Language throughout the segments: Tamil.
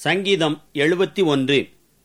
சங்கீதம் எழுபத்தி ஒன்று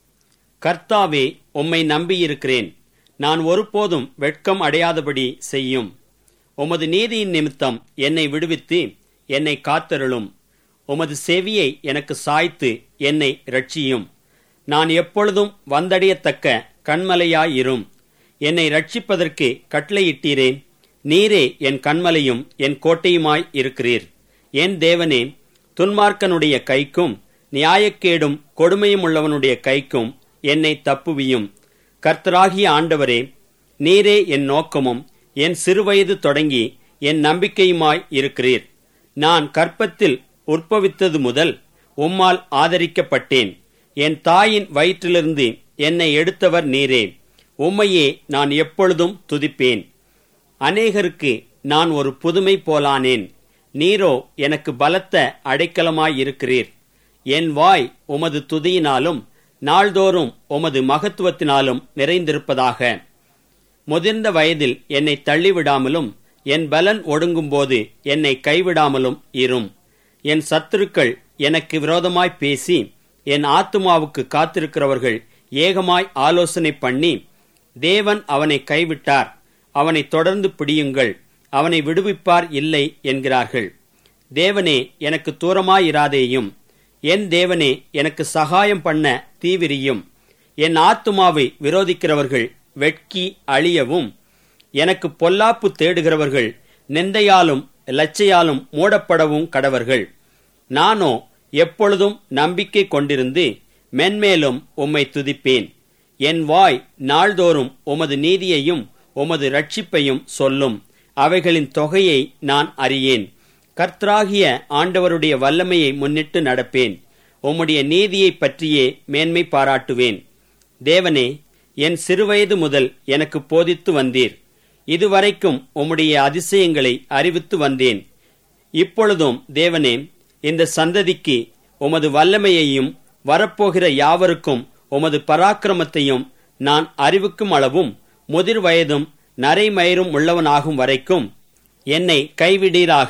கர்த்தாவே உம்மை நம்பியிருக்கிறேன் நான் ஒருபோதும் வெட்கம் அடையாதபடி செய்யும் உமது நீதியின் நிமித்தம் என்னை விடுவித்து என்னை காத்தருளும் உமது செவியை எனக்கு சாய்த்து என்னை ரட்சியும் நான் எப்பொழுதும் வந்தடையத்தக்க கண்மலையாயிரும் என்னை ரட்சிப்பதற்கு கட்டளையிட்டீரேன் நீரே என் கண்மலையும் என் கோட்டையுமாய் இருக்கிறீர் என் தேவனே துன்மார்க்கனுடைய கைக்கும் நியாயக்கேடும் கொடுமையும் உள்ளவனுடைய கைக்கும் என்னை தப்புவியும் கர்த்தராகிய ஆண்டவரே நீரே என் நோக்கமும் என் சிறுவயது தொடங்கி என் நம்பிக்கையுமாய் இருக்கிறீர் நான் கற்பத்தில் உற்பவித்தது முதல் உம்மால் ஆதரிக்கப்பட்டேன் என் தாயின் வயிற்றிலிருந்து என்னை எடுத்தவர் நீரே உம்மையே நான் எப்பொழுதும் துதிப்பேன் அநேகருக்கு நான் ஒரு புதுமை போலானேன் நீரோ எனக்கு பலத்த அடைக்கலமாயிருக்கிறீர் என் வாய் உமது துதியினாலும் நாள்தோறும் உமது மகத்துவத்தினாலும் நிறைந்திருப்பதாக முதிர்ந்த வயதில் என்னை தள்ளிவிடாமலும் என் பலன் ஒடுங்கும்போது என்னை கைவிடாமலும் இரும் என் சத்துருக்கள் எனக்கு விரோதமாய் பேசி என் ஆத்துமாவுக்கு காத்திருக்கிறவர்கள் ஏகமாய் ஆலோசனை பண்ணி தேவன் அவனை கைவிட்டார் அவனை தொடர்ந்து பிடியுங்கள் அவனை விடுவிப்பார் இல்லை என்கிறார்கள் தேவனே எனக்கு தூரமாயிராதேயும் என் தேவனே எனக்கு சகாயம் பண்ண தீவிரியும் என் ஆத்துமாவை விரோதிக்கிறவர்கள் வெட்கி அழியவும் எனக்கு பொல்லாப்பு தேடுகிறவர்கள் நிந்தையாலும் லச்சையாலும் மூடப்படவும் கடவர்கள் நானோ எப்பொழுதும் நம்பிக்கை கொண்டிருந்து மென்மேலும் உம்மை துதிப்பேன் என் வாய் நாள்தோறும் உமது நீதியையும் உமது ரட்சிப்பையும் சொல்லும் அவைகளின் தொகையை நான் அறியேன் கர்த்தராகிய ஆண்டவருடைய வல்லமையை முன்னிட்டு நடப்பேன் உம்முடைய நீதியை பற்றியே மேன்மை பாராட்டுவேன் தேவனே என் சிறுவயது முதல் எனக்கு போதித்து வந்தீர் இதுவரைக்கும் உம்முடைய அதிசயங்களை அறிவித்து வந்தேன் இப்பொழுதும் தேவனே இந்த சந்ததிக்கு உமது வல்லமையையும் வரப்போகிற யாவருக்கும் உமது பராக்கிரமத்தையும் நான் அறிவிக்கும் அளவும் முதிர் வயதும் நரைமயிரும் உள்ளவனாகும் வரைக்கும் என்னை கைவிடீராக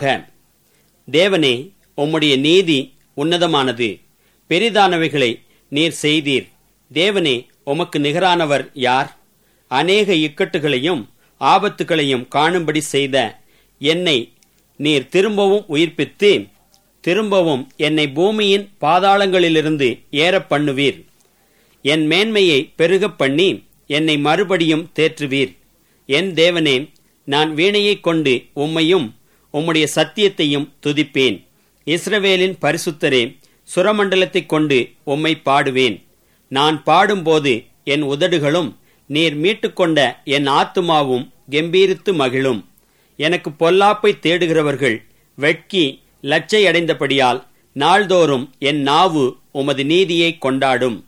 தேவனே உம்முடைய நீதி உன்னதமானது பெரிதானவைகளை நீர் செய்தீர் தேவனே உமக்கு நிகரானவர் யார் அநேக இக்கட்டுகளையும் ஆபத்துகளையும் காணும்படி செய்த என்னை நீர் திரும்பவும் உயிர்ப்பித்து திரும்பவும் என்னை பூமியின் பாதாளங்களிலிருந்து ஏறப் பண்ணுவீர் என் மேன்மையை பெருகப் பண்ணி என்னை மறுபடியும் தேற்றுவீர் என் தேவனே நான் வீணையைக் கொண்டு உம்மையும் உம்முடைய சத்தியத்தையும் துதிப்பேன் இஸ்ரவேலின் பரிசுத்தரே சுரமண்டலத்தைக் கொண்டு உம்மை பாடுவேன் நான் பாடும்போது என் உதடுகளும் நீர் மீட்டுக்கொண்ட என் ஆத்துமாவும் கெம்பீரித்து மகிழும் எனக்கு பொல்லாப்பை தேடுகிறவர்கள் வெட்கி லச்சை அடைந்தபடியால் நாள்தோறும் என் நாவு உமது நீதியை கொண்டாடும்